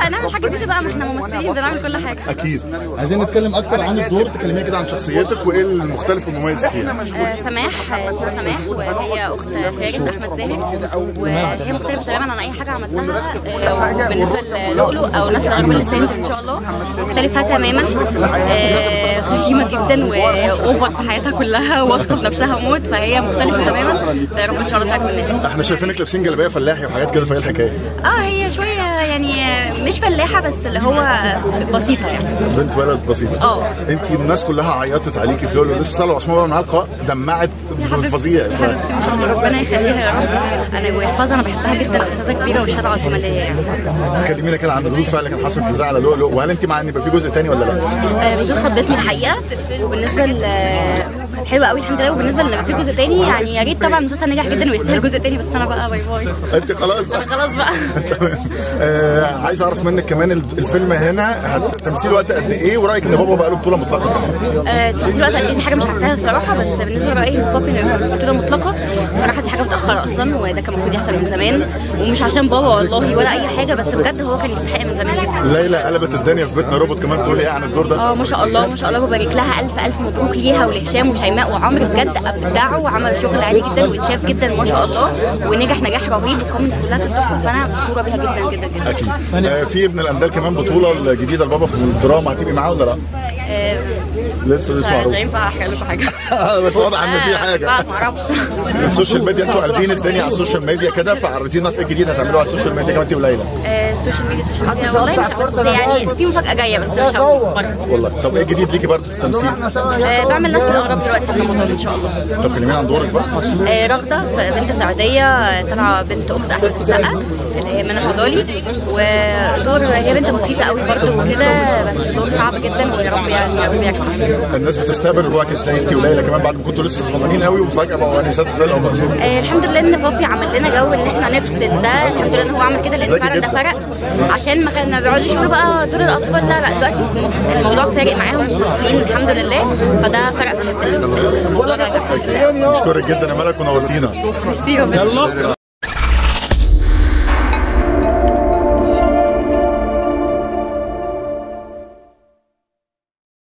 نعمل حاجه جديده بقى ما احنا ممثلين بنعمل كل حاجه اكيد عايزين نتكلم اكتر عن الدور تكلمينا كده عن شخصيتك وايه المختلف والمميز فيها آه، سماح آه، اسمها سماح وهي اخت فارس احمد زاهر وهي مختلفه تماما عن اي حاجه عملتها آه، وبالنسبه للؤلؤ او نسل الرجل الثاني ان شاء الله مختلفه تماما آه، غشيمه جدا واوفر في حياتها كلها واثقه في نفسها موت فهي مختلفه تماما فيا رب ان شاء الله تعجب الناس احنا شايفينك لابسين جلابيه فلاحي وحاجات كده فايه الحكايه اه هي شويه يعني مش فلاحه بس اللي هو بسيطه يعني بنت ولد بسيطه اه. انت الناس كلها عيطت عليكي في لولو لسه صالح عثمان بقى معاها لقاء دمعت يا حبيبتي فظيع يا حبيبتي ان شاء الله ربنا يخليها يا رب انا ويحفظها انا بحبها جدا استاذه كبيره وشهاده عظيمه ليا يعني كلمينا كده عن ردود فعل كان حصلت تزعل على لؤلؤ وهل انت مع ان يبقى في جزء تاني ولا لا؟ آه، ردود خضتني الحقيقه وبالنسبه ل كانت حلوه قوي الحمد لله وبالنسبه لما في جزء تاني يعني يا ريت طبعا المسلسل نجح جدا ويستاهل جزء تاني بس انا بقى باي باي انت خلاص انا خلاص بقى تمام آه عايز اعرف منك كمان الفيلم هنا هت- تمثيل وقت قد ايه ورايك ان بابا بقى له بطوله مطلقه آه، تمثيل الوقت قد ايه دي حاجه مش عارفاها الصراحه بس بالنسبه لرايي في بابي انه يكون بطوله مطلقه بصراحه دي حاجه متاخره اصلا وده كان المفروض يحصل من زمان ومش عشان بابا والله ولا اي حاجه بس بجد هو كان يستحق من زمان جدا ليلى قلبت الدنيا في بيتنا روبوت كمان تقول ايه عن الدور ده؟ اه ما شاء الله ما شاء الله ببارك لها الف الف مبروك ليها ولهشام وشيماء وعمرو بجد ابدعوا وعملوا شغل عالي جدا واتشاف جدا ما شاء الله ونجح نجاح رهيب والكومنتس كلها كانت تحفه فانا فخوره بيها جدا جدا جدا اكيد آه في ابن الاندال كمان بطوله جديده لبابا في الدراما هتبقي معاه ولا لا؟ آه، لسه مش مش معروف مش هينفع احكي لكم حاجه بس واضح ان في حاجه لا ما اعرفش السوشيال ميديا انتوا قلبين الدنيا على السوشيال ميديا كده فعرضينا في الجديد هتعملوه على السوشيال ميديا كمان انت وليلى آه، السوشيال ميديا السوشيال ميديا والله مش بس يعني في مفاجاه جايه بس مش هقول بره والله طب ايه الجديد ليكي برضه في التمثيل؟ آه، بعمل نسل الاغراب دلوقتي في رمضان ان شاء الله طب كلمينا عن دورك بقى آه، رغده بنت سعوديه آه، طالعه بنت اخت احمد السقا اللي هي منى فضالي ودور هي بنت بسيطه قوي برضه وكده بس دور صعب جدا ويا رب يعني يا رب يعجبها الناس بتستقبل الوقت ازاي انت وليلى كمان بعد ما كنتوا لسه صغيرين قوي وفجاه بقوا انسات زي الاول آه، الحمد لله ان بابي عمل لنا جو ان احنا نفصل ده الحمد لله ان هو عمل كده لان ذكي فعلا ده جدا. فرق عشان ما كانوا بيقعدوا يقولوا بقى دور الاطفال لا لا دلوقتي الموضوع فارق معاهم ومفصلين الحمد لله فده فرق في في الموضوع ده اشكرك جدا يا ملك ونورتينا ميرسي ربنا